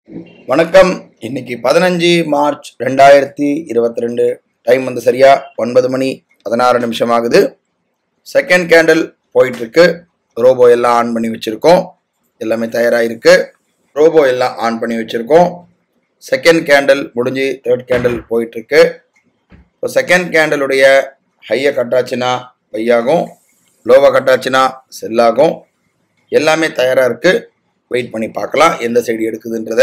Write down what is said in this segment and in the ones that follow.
வணக்கம் இன்னைக்கு பதினஞ்சு மார்ச் ரெண்டாயிரத்தி இருபத்தி ரெண்டு டைம் வந்து சரியா ஒன்பது மணி பதினாறு நிமிஷம் ஆகுது செகண்ட் கேண்டில் போயிட்டு இருக்கு ரோபோ எல்லாம் ஆன் பண்ணி வச்சிருக்கோம் எல்லாமே தயாராக இருக்கு ரோபோ எல்லாம் ஆன் பண்ணி வச்சிருக்கோம் செகண்ட் கேண்டில் முடிஞ்சு தேர்ட் கேண்டில் போயிட்டு இருக்கு இப்போ செகண்ட் கேண்டலுடைய ஹையை கட்டாச்சுன்னா பையாகும் லோவை கட்டாச்சுன்னா செல்லாகும் எல்லாமே தயாராக இருக்கு வெயிட் பண்ணி பார்க்கலாம் எந்த சைடு எடுக்குதுன்றத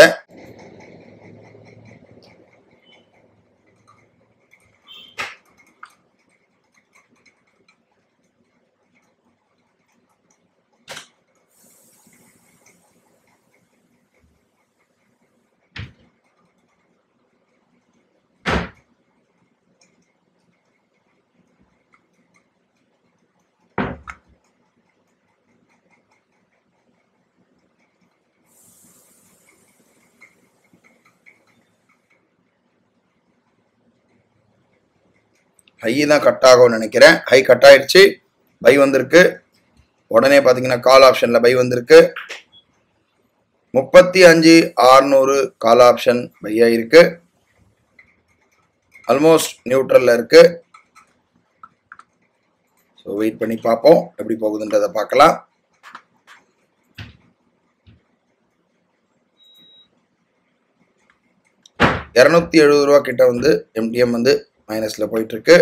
ஹை தான் கட் ஆகும்னு நினைக்கிறேன் ஹை கட் ஆயிடுச்சு பை வந்திருக்கு உடனே பார்த்தீங்கன்னா கால் ஆப்ஷனில் பை வந்திருக்கு முப்பத்தி அஞ்சு ஆறுநூறு கால் ஆப்ஷன் பை ஆயிருக்கு ஆல்மோஸ்ட் நியூட்ரலில் இருக்கு ஸோ வெயிட் பண்ணி பார்ப்போம் எப்படி போகுதுன்றதை பார்க்கலாம் இரநூத்தி எழுபது ரூபா கிட்ட வந்து எம்டிஎம் வந்து மைனஸில் போயிட்டுருக்கு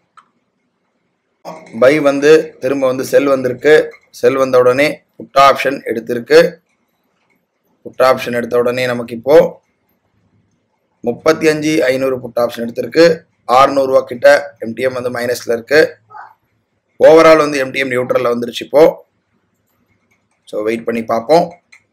பை வந்து திரும்ப வந்து செல் வந்திருக்கு செல் வந்த உடனே புட் ஆப்ஷன் எடுத்திருக்கு புட் ஆப்ஷன் எடுத்த உடனே நமக்கு இப்போ முப்பத்தி அஞ்சு ஐநூறு புட் ஆப்ஷன் எடுத்திருக்கு ஆறுநூறுவா கிட்ட எம்டிஎம் வந்து மைனஸில் இருக்கு ஓவரால் வந்து எம்டிஎம் நியூட்ரலில் வந்துருச்சு இப்போ ஸோ வெயிட் பண்ணி பார்ப்போம்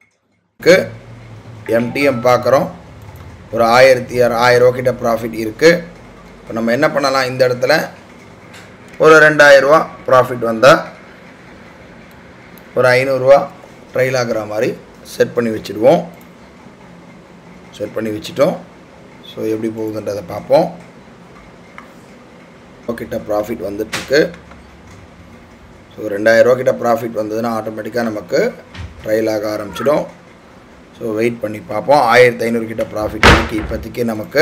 எம்டிஎம் பார்க்குறோம் ஒரு ஆயிரத்தி ஆயிரம் ரூபா கிட்ட ப்ராஃபிட் இருக்குது இப்போ நம்ம என்ன பண்ணலாம் இந்த இடத்துல ஒரு ரெண்டாயிரரூவா ப்ராஃபிட் வந்தால் ஒரு ஐநூறுரூவா ட்ரைல் ஆகிற மாதிரி செட் பண்ணி வச்சுடுவோம் செட் பண்ணி வச்சுட்டோம் ஸோ எப்படி போகுதுன்றதை பார்ப்போம் கிட்ட ப்ராஃபிட் வந்துட்டுருக்கு ஸோ ரெண்டாயிரரூவா கிட்ட ப்ராஃபிட் வந்ததுன்னா ஆட்டோமேட்டிக்காக நமக்கு ட்ரையல் ஆக ஆரம்பிச்சிடும் ஸோ வெயிட் பண்ணி பார்ப்போம் ஆயிரத்தி ஐநூறு கிட்ட ப்ராஃபிட் இருக்குது இப்போதைக்கு நமக்கு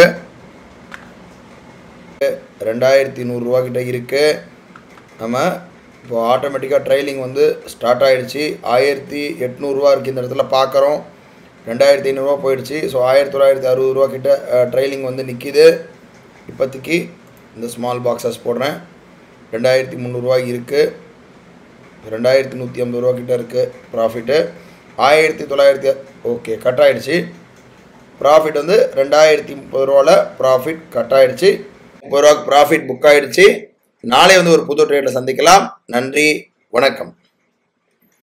ரெண்டாயிரத்தி நூறுரூவா கிட்ட இருக்குது நம்ம இப்போ ஆட்டோமேட்டிக்காக ட்ரைலிங் வந்து ஸ்டார்ட் ஆகிடுச்சு ஆயிரத்தி எட்நூறுரூவா இருக்குது இந்த இடத்துல பார்க்குறோம் ரெண்டாயிரத்தி ஐநூறுரூவா போயிடுச்சு ஸோ ஆயிரத்தி தொள்ளாயிரத்தி அறுபது ரூபா கிட்ட ட்ரைலிங் வந்து நிற்கிது இப்போதைக்கு இந்த ஸ்மால் பாக்ஸஸ் போடுறேன் ரெண்டாயிரத்தி முந்நூறுரூவா இருக்குது ரெண்டாயிரத்தி நூற்றி ஐம்பது ரூபா கிட்ட இருக்குது ப்ராஃபிட்டு ஆயிரத்தி தொள்ளாயிரத்தி ஓகே கட் ஆகிடுச்சு ப்ராஃபிட் வந்து ரெண்டாயிரத்தி முப்பது ரூபாவில் ப்ராஃபிட் கட் ஆகிடுச்சு முப்பது ரூபாய்க்கு ப்ராஃபிட் புக் ஆகிடுச்சு நாளை வந்து ஒரு புது ட்ரேடில் சந்திக்கலாம் நன்றி வணக்கம்